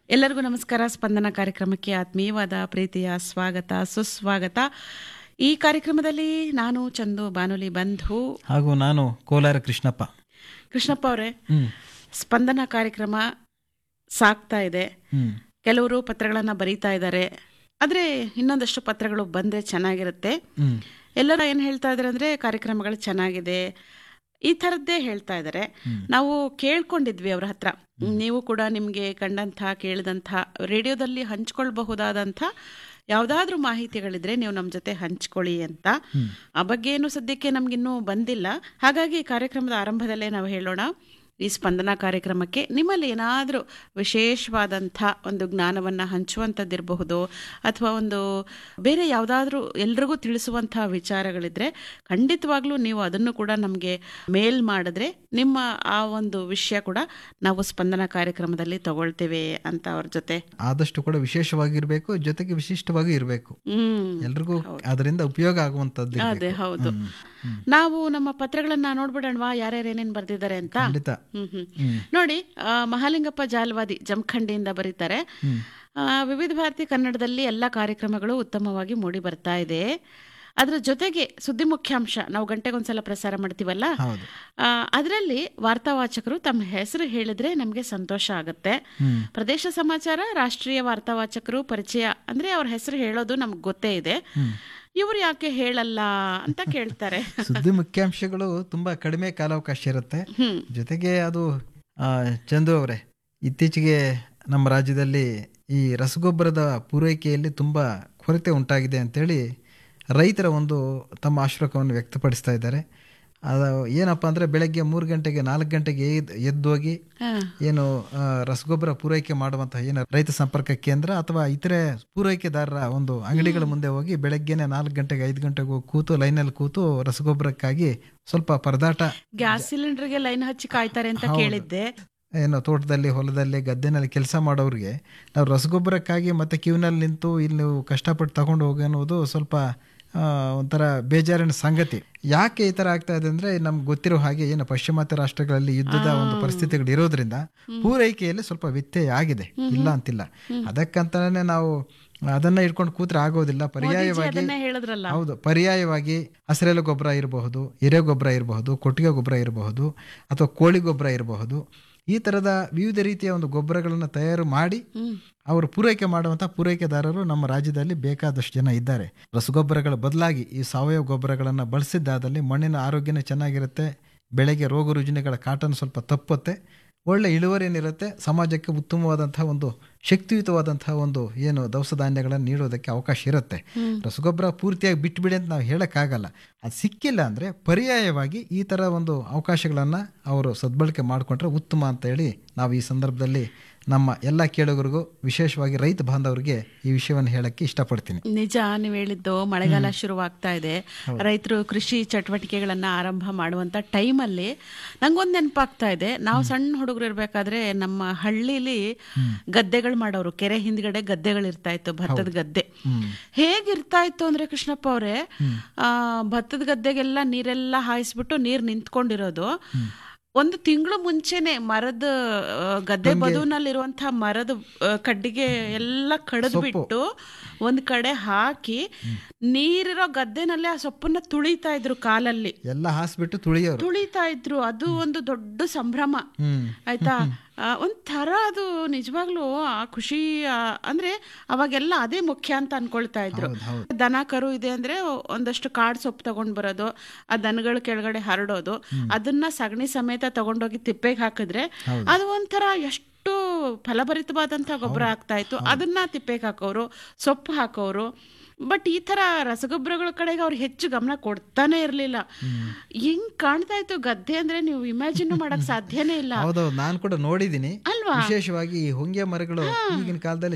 ಎಲ್ಲರಿಗೂ ನಮಸ್ಕಾರ ಸ್ಪಂದನ ಕಾರ್ಯಕ್ರಮಕ್ಕೆ ಆತ್ಮೀಯವಾದ ಪ್ರೀತಿಯ ಸ್ವಾಗತ ಸುಸ್ವಾಗತ ಈ ಕಾರ್ಯಕ್ರಮದಲ್ಲಿ ನಾನು ಚಂದು ಬಾನುಲಿ ಬಂಧು ಹಾಗೂ ನಾನು ಕೋಲಾರ ಕೃಷ್ಣಪ್ಪ ಕೃಷ್ಣಪ್ಪ ಅವರೇ ಹ್ಮ್ ಸ್ಪಂದನ ಕಾರ್ಯಕ್ರಮ ಸಾಕ್ತಾ ಇದೆ ಹ್ಮ್ ಕೆಲವರು ಪತ್ರಗಳನ್ನು ಬರೀತಾ ಇದ್ದಾರೆ ಆದರೆ ಇನ್ನೊಂದಷ್ಟು ಪತ್ರಗಳು ಬಂದರೆ ಚೆನ್ನಾಗಿರುತ್ತೆ ಹ್ಮ್ ಎಲ್ಲರೂ ಏನು ಹೇಳ್ತಾ ಇದ್ದಾರೆ ಅಂದರೆ ಕಾರ್ಯಕ್ರಮಗಳು ಚೆನ್ನಾಗಿದೆ ಈ ಥರದ್ದೇ ಹೇಳ್ತಾ ಇದ್ದಾರೆ ನಾವು ಕೇಳ್ಕೊಂಡಿದ್ವಿ ಅವ್ರ ಹತ್ರ ನೀವು ಕೂಡ ನಿಮಗೆ ಕಂಡಂಥ ಕೇಳಿದಂಥ ರೇಡಿಯೋದಲ್ಲಿ ಹಂಚ್ಕೊಳ್ಬಹುದಾದಂಥ ಯಾವುದಾದ್ರೂ ಮಾಹಿತಿಗಳಿದ್ರೆ ನೀವು ನಮ್ಮ ಜೊತೆ ಹಂಚ್ಕೊಳ್ಳಿ ಅಂತ ಆ ಬಗ್ಗೆ ಏನು ಸದ್ಯಕ್ಕೆ ನಮಗಿನ್ನೂ ಬಂದಿಲ್ಲ ಹಾಗಾಗಿ ಕಾರ್ಯಕ್ರಮದ ಆರಂಭದಲ್ಲೇ ನಾವು ಹೇಳೋಣ ಈ ಸ್ಪಂದನ ಕಾರ್ಯಕ್ರಮಕ್ಕೆ ನಿಮ್ಮಲ್ಲಿ ಏನಾದರೂ ವಿಶೇಷವಾದಂಥ ಒಂದು ಜ್ಞಾನವನ್ನು ಹಂಚುವಂಥದ್ದಿರಬಹುದು ಅಥವಾ ಒಂದು ಬೇರೆ ಯಾವುದಾದ್ರೂ ಎಲ್ರಿಗೂ ತಿಳಿಸುವಂಥ ವಿಚಾರಗಳಿದ್ರೆ ಖಂಡಿತವಾಗ್ಲೂ ನೀವು ಅದನ್ನು ಕೂಡ ನಮಗೆ ಮೇಲ್ ಮಾಡಿದ್ರೆ ನಿಮ್ಮ ಆ ಒಂದು ವಿಷಯ ಕೂಡ ನಾವು ಸ್ಪಂದನ ಕಾರ್ಯಕ್ರಮದಲ್ಲಿ ತಗೊಳ್ತೇವೆ ಅಂತ ಅವ್ರ ಜೊತೆ ಆದಷ್ಟು ಕೂಡ ವಿಶೇಷವಾಗಿರ್ಬೇಕು ಜೊತೆಗೆ ವಿಶಿಷ್ಟವಾಗಿ ಇರಬೇಕು ಹ್ಮ್ ಎಲ್ರಿಗೂ ಅದರಿಂದ ಉಪಯೋಗ ಆಗುವಂತದ್ದು ಅದೇ ಹೌದು ನಾವು ನಮ್ಮ ಪತ್ರಗಳನ್ನ ನೋಡ್ಬಿಡೋಣವಾ ಯಾರ್ಯಾರು ಏನೇನ್ ಬರ್ದಿದ್ದಾರೆ ಅಂತ ಖಂಡಿತ ಹ್ಮ್ ಹ್ಮ್ ಹ್ಮ್ ನೋಡಿ ಆ, ಮಹಾಲಿಂಗಪ್ಪ ಜಾಲ್ವಾದಿ ಜಮಖಂಡಿಯಿಂದ ಬರೀತಾರೆ ಆ, ವಿವಿಧ ಭಾರತಿ ಕನ್ನಡದಲ್ಲಿ ಎಲ್ಲ ಕಾರ್ಯಕ್ರಮಗಳು ಉತ್ತಮವಾಗಿ ಮೂಡಿ ಬರ್ತಾ ಇದೆ ಅದರ ಜೊತೆಗೆ ಸುದ್ದಿ ಮುಖ್ಯಾಂಶ ನಾವು ಗಂಟೆಗೊಂದ್ಸಲ ಪ್ರಸಾರ ಮಾಡ್ತೀವಲ್ಲ ಹೌದು ಅದರಲ್ಲಿ ವಾರ್ತಾವಾಚಕರು ತಮ್ಮ ಹೆಸರು ಹೇಳಿದ್ರೆ ನಮಗೆ ಸಂತೋಷ ಆಗುತ್ತೆ ಹ್ಮ್ ಪ್ರದೇಶ ಸಮಾಚಾರ ರಾಷ್ಟ್ರೀಯ ವಾರ್ತಾವಾಚಕರು ಪರಿಚಯ ಅಂದ್ರೆ ಅವ್ರ ಹೆಸರು ಹೇಳೋದು ನಮ್ಗೆ ಗೊತ್ತೇ ಇದೆ ಇವ್ರು ಯಾಕೆ ಹೇಳಲ್ಲ ಅಂತ ಕೇಳ್ತಾರೆ ಸುದ್ದಿ ಮುಖ್ಯಾಂಶಗಳು ತುಂಬಾ ಕಡಿಮೆ ಕಾಲಾವಕಾಶ ಇರುತ್ತೆ ಹ್ಮ್ ಜೊತೆಗೆ ಅದು ಆ, ಚಂದು ಅವರೇ ಇತ್ತೀಚೆಗೆ ನಮ್ಮ ರಾಜ್ಯದಲ್ಲಿ ಈ ರಸಗೊಬ್ಬರದ ಪೂರೈಕೆಯಲ್ಲಿ ತುಂಬ ಕೊರತೆ ಉಂಟಾಗಿದೆ ಅಂತೇಳಿ ರೈತರ ಒಂದು ತಮ್ಮ ಆಶ್ರಕವನ್ನು ವ್ಯಕ್ತಪಡಿಸ್ತಾ ಇದ್ದಾರೆ ಅದು ಏನಪ್ಪ ಅಂದರೆ ಬೆಳಗ್ಗೆ ಮೂರು ಗಂಟೆಗೆ ನಾಲ್ಕು ಗಂಟೆಗೆ ಎದ್- ಎದ್ದೋಗಿ ಹಾ. ಏನು ಆ, ರಸಗೊಬ್ಬರ ಪೂರೈಕೆ ಮಾಡುವಂತಹ ಏನು ರೈತ ಸಂಪರ್ಕ ಕೇಂದ್ರ ಅಥವಾ ಇತರೆ ಪೂರೈಕೆದಾರರ ಒಂದು ಅಂಗಡಿಗಳ ಮುಂದೆ ಹೋಗಿ ಬೆಳಗ್ಗೆನೆ ನಾಲ್ಕು ಗಂಟೆಗೆ ಐದು ಗಂಟೆಗೆ ಹೋಗಿ ಕೂತು ಲೈನಲ್ಲಿ ಕೂತು ರಸಗೊಬ್ಬರಕ್ಕಾಗಿ ಸ್ವಲ್ಪ ಪರದಾಟ ಗ್ಯಾಸ್ ಸಿಲಿಂಡರ್ಗೆ ಲೈನ್ ಹಚ್ಚಿ ಕಾಯ್ತಾರೆ ಅಂತ ಕೇಳಿದ್ದೆ ಏನು ತೋಟದಲ್ಲಿ ಹೊಲದಲ್ಲಿ ಗದ್ದೆನಲ್ಲಿ ಕೆಲಸ ಮಾಡೋರಿಗೆ ನಾವು ರಸಗೊಬ್ಬರಕ್ಕಾಗಿ ಮತ್ತೆ ಕ್ಯೂನಲ್ಲಿ ನಿಂತು ಇಲ್ಲಿ ನೀವು ಕಷ್ಟಪಟ್ಟು ತಗೊಂಡು ಹೋಗಿ ಅನ್ನೋದು ಸ್ವಲ್ಪ ಆ, ಒಂಥರ ಬೇಜಾರಿನ ಸಂಗತಿ ಯಾಕೆ ಈ ಥರ ಆಗ್ತಾ ಇದೆ ಅಂದರೆ ನಮ್ಗೆ ಗೊತ್ತಿರೋ ಹಾಗೆ ಏನು ಪಾಶ್ಚಿಮಾತ್ಯ ರಾಷ್ಟ್ರಗಳಲ್ಲಿ ಯುದ್ಧದ ಒಂದು ಪರಿಸ್ಥಿತಿಗಳು ಇರೋದ್ರಿಂದ ಪೂರೈಕೆಯಲ್ಲಿ ಸ್ವಲ್ಪ ವ್ಯತ್ಯಯ ಆಗಿದೆ ಇಲ್ಲ ಅಂತಿಲ್ಲ ಅದಕ್ಕಂತಾನೆ ನಾವು ಅದನ್ನ ಇಟ್ಕೊಂಡು ಕೂತ್ರೆ ಆಗೋದಿಲ್ಲ ಪರ್ಯಾಯವಾಗಿ ಅದನ್ನೇ ಹೇಳಿದ್ರಲ್ಲ ಹೌದು ಪರ್ಯಾಯವಾಗಿ ಹಸಿರೆಲೆ ಗೊಬ್ಬರ ಇರಬಹುದು ಎರೆ ಗೊಬ್ಬರ ಇರಬಹುದು ಕೊಟ್ಟಿಗೆ ಗೊಬ್ಬರ ಇರಬಹುದು ಅಥವಾ ಕೋಳಿ ಗೊಬ್ಬರ ಇರಬಹುದು ಈ ಥರದ ವಿವಿಧ ರೀತಿಯ ಒಂದು ಗೊಬ್ಬರಗಳನ್ನು ತಯಾರು ಮಾಡಿ ಅವರು ಪೂರೈಕೆ ಮಾಡುವಂಥ ಪೂರೈಕೆದಾರರು ನಮ್ಮ ರಾಜ್ಯದಲ್ಲಿ ಬೇಕಾದಷ್ಟು ಜನ ಇದ್ದಾರೆ ರಸಗೊಬ್ಬರಗಳ ಬದಲಾಗಿ ಈ ಸಾವಯವ ಗೊಬ್ಬರಗಳನ್ನು ಬಳಸಿದ್ದಾದಲ್ಲಿ ಮಣ್ಣಿನ ಆರೋಗ್ಯನೇ ಚೆನ್ನಾಗಿರುತ್ತೆ ಬೆಳೆಗೆ ರೋಗ ರುಜಿನಗಳ ಕಾಟನ್ ಸ್ವಲ್ಪ ತಪ್ಪುತ್ತೆ ಒಳ್ಳೆ ಇಳುವರಿನಿರುತ್ತೆ ಸಮಾಜಕ್ಕೆ ಉತ್ತಮವಾದಂತಹ ಒಂದು ಶಕ್ತಿಯುತವಾದಂತಹ ಒಂದು ಏನು ದವಸ ಧಾನ್ಯಗಳನ್ನು ನೀಡೋದಕ್ಕೆ ಅವಕಾಶ ಇರುತ್ತೆ ರಸಗೊಬ್ಬರ ಪೂರ್ತಿಯಾಗಿ ಬಿಟ್ಟುಬಿಡಿ ಅಂತ ನಾವು ಹೇಳೋಕ್ಕಾಗಲ್ಲ ಅದು ಸಿಕ್ಕಿಲ್ಲ ಅಂದರೆ ಪರ್ಯಾಯವಾಗಿ ಈ ಥರ ಒಂದು ಅವಕಾಶಗಳನ್ನು ಅವರು ಸದ್ಬಳಕೆ ಮಾಡಿಕೊಂಡ್ರೆ ಉತ್ತಮ ಅಂತ ಹೇಳಿ ನಾವು ಈ ಸಂದರ್ಭದಲ್ಲಿ ನಮ್ಮ ಎಲ್ಲ ಕೇಳುಗರಿಗೂ ವಿಶೇಷವಾಗಿ ರೈತ ಬಾಂಧವರಿಗೆ ಈ ವಿಷಯವನ್ನು ಹೇಳಕ್ಕೆ ಇಷ್ಟಪಡ್ತೀನಿ ನಿಜ ನೀವು ಹೇಳಿದ್ದು ಮಳೆಗಾಲ ಶುರುವಾಗ್ತಾ ಇದೆ ರೈತರು ಕೃಷಿ ಚಟುವಟಿಕೆಗಳನ್ನ ಆರಂಭ ಮಾಡುವಂತ ಟೈಮಲ್ಲಿ ನಂಗೊಂದು ನೆನಪಾಗ್ತಾ ಇದೆ ನಾವು ಸಣ್ಣ ಹುಡುಗರು ಇರ್ಬೇಕಾದ್ರೆ ನಮ್ಮ ಹಳ್ಳಿಲಿ ಗದ್ದೆಗಳು ಮಾಡೋರು ಕೆರೆ ಹಿಂದ್ಗಡೆ ಗದ್ದೆಗಳು ಇರ್ತಾ ಇತ್ತು ಭತ್ತದ ಗದ್ದೆ ಹೇಗಿರ್ತಾ ಇತ್ತು ಅಂದ್ರೆ ಕೃಷ್ಣಪ್ಪ ಅವರೇ ಆ ಭತ್ತದ ಗದ್ದೆಗೆಲ್ಲ ನೀರೆಲ್ಲ ಹಾಯಿಸ್ಬಿಟ್ಟು ನೀರ್ ನಿಂತ್ಕೊಂಡಿರೋದು ಒಂದು ತಿಂಗಳು ಮುಂಚೆನೆ ಮರದ ಆ, ಗದ್ದೆ ಬದುನಲ್ಲಿರುವಂತಹ ಮರದ ಆ, ಕಡ್ಡಿಗೆ ಎಲ್ಲ ಕಡಿದು ಬಿಟ್ಟು ಒಂದ್ ಕಡೆ ಹಾಕಿ ನೀರಿರೋ ಗದ್ದೆನಲ್ಲಿ ಆ ಸೊಪ್ಪನ್ನ ತುಳಿತಾ ಇದ್ರು ಕಾಲಲ್ಲಿ ಎಲ್ಲ ಹಾಸ್ಬಿಟ್ಟು ತುಳಿಯೋರು ತುಳಿತಾ ಇದ್ರು ಅದು ಒಂದು ದೊಡ್ಡ ಸಂಭ್ರಮ ಹ್ಮ್ ಆಯ್ತಾ ಆ, ಒಂಥರ ಅದು ನಿಜವಾಗ್ಲೂ ಆ ಖುಷಿ ಆ, ಅಂದ್ರೆ ಅವಾಗೆಲ್ಲ ಅದೇ ಮುಖ್ಯ ಅಂತ ಅನ್ಕೊಳ್ತಾ ಇದ್ರು ದನ ಕರು ಇದೆ ಅಂದ್ರೆ ಒಂದಷ್ಟು ಕಾಡ್ ಸೊಪ್ಪು ತಗೊಂಡ್ ಬರೋದು ಆ ದನಗಳ ಕೆಳಗಡೆ ಹರಡೋದು ಅದನ್ನ ಸಗಣಿ ಸಮೇತ ತಗೊಂಡೋಗಿ ತಿಪ್ಪೆಗೆ ಹಾಕಿದ್ರೆ ಅದು ಒಂಥರ ಎಷ್ಟು ಫಲಭರಿತವಾದಂತ ಗೊಬ್ಬರ ಆಗ್ತಾ ಇತ್ತು ಅದನ್ನ ತಿಪ್ಪೆಗೆ ಹಾಕೋರು ಸೊಪ್ಪು ಹಾಕೋರು ಬಟ್ ಈ ತರ ರಸಗೊಬ್ಬರಗಳ ಕಡೆಗೆ ಅವ್ರು ಹೆಚ್ಚು ಗಮನ ಕೊಡ್ತಾನೆ ಇರ್ಲಿಲ್ಲ ಹೆಂಗ್ ಕಾಣ್ತಾ ಇತ್ತು ಗದ್ದೆ ಅಂದ್ರೆ ನೀವು ಇಮ್ಯಾಜಿನ್ ಮಾಡಕ್ ಸಾಧ್ಯನೇ ಇಲ್ಲ ಹೌದೌದು ನಾನು ಕೂಡ ನೋಡಿದ್ದೀನಿ ಅಲ್ವಾ ವಿಶೇಷವಾಗಿ ಈ ಹೊಂಗೆ ಮರಗಳು ಈಗಿನ ಕಾಲದಲ್ಲಿ